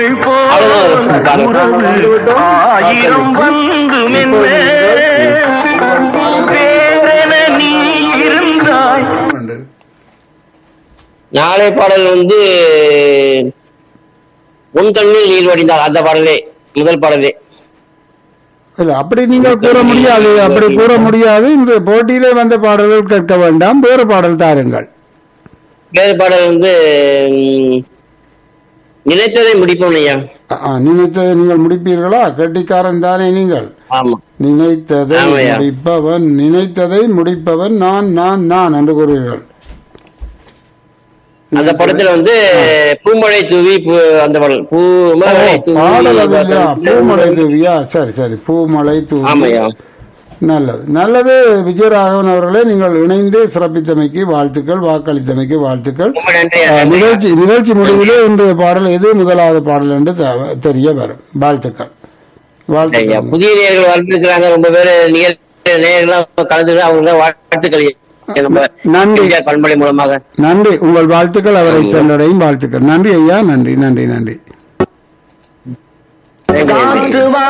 ஆயிரம் வந்து மென்ன பேரென நீ இருந்தாய் நன்று. நாளை பாடல் வந்து உன் கண்ணில் நீர் வடிந்தால் அந்த பாடலே முதல் பாடலே இல்ல அப்படி நீங்கள் கூற முடியாது அப்படி கூற முடியாது இந்த போட்டியிலே வந்த பாடல்கள் கேட்க வேண்டாம் வேறு பாடல் தாருங்கள் வேறு பாடல் வந்து ம், நினைத்ததை முடிப்போம் ஐயா ஆ, நினைத்ததை நீங்கள் முடிப்பீர்களா கெட்டிக்காரன் தானே நீங்கள் ஆமா நினைத்ததை ஆமாய்யா. முடிப்பவன் நினைத்ததை முடிப்பவன் நான் நான் நான் என்று கூறுவீர்கள் அந்த படத்துல வந்து பூமழை தூவி பூ- அந்த பாடல் பூமழை தூவி பாடல் அது இல்லையா? பூமலை தூவியா சரி சரி பூமலை தூவி ஆமாய்யா நல்லது நல்லது விஜயராகவன் அவர்களே நீங்கள் இணைந்து சிறப்பித்தமைக்கு வாழ்த்துக்கள் வாக்களித்தமைக்கு வாழ்த்துக்கள் ரொம்ப நன்றி ஆ, நிகழ்ச்சி நிகழ்ச்சி முடிவிலே இன்றைய பாடல் எது முதலாவது பாடல் என்று தெ- தெரிய வரும் வாழ்த்துக்கள் ஐயா வாழ்த்துக்கள் புதிய நேயர்கள் வந்திருக்கிறாங்க ரொம்ப பேரு நிகழ்ச்சி நேயர்கள்லாம் கலந்துட்டு அவங்க வாழ்த்துக்கள் ஐயா. நம்ம நன்றி. எம்ஜிஆர் பண்பலை மூலமாக நன்றி உங்கள் வாழ்த்துக்கள் அவரை சென்றடையும் வாழ்த்துக்கள் நன்றி ஐயா நன்றி நன்றி நன்றி நன்றி, நன்றி. காற்று வா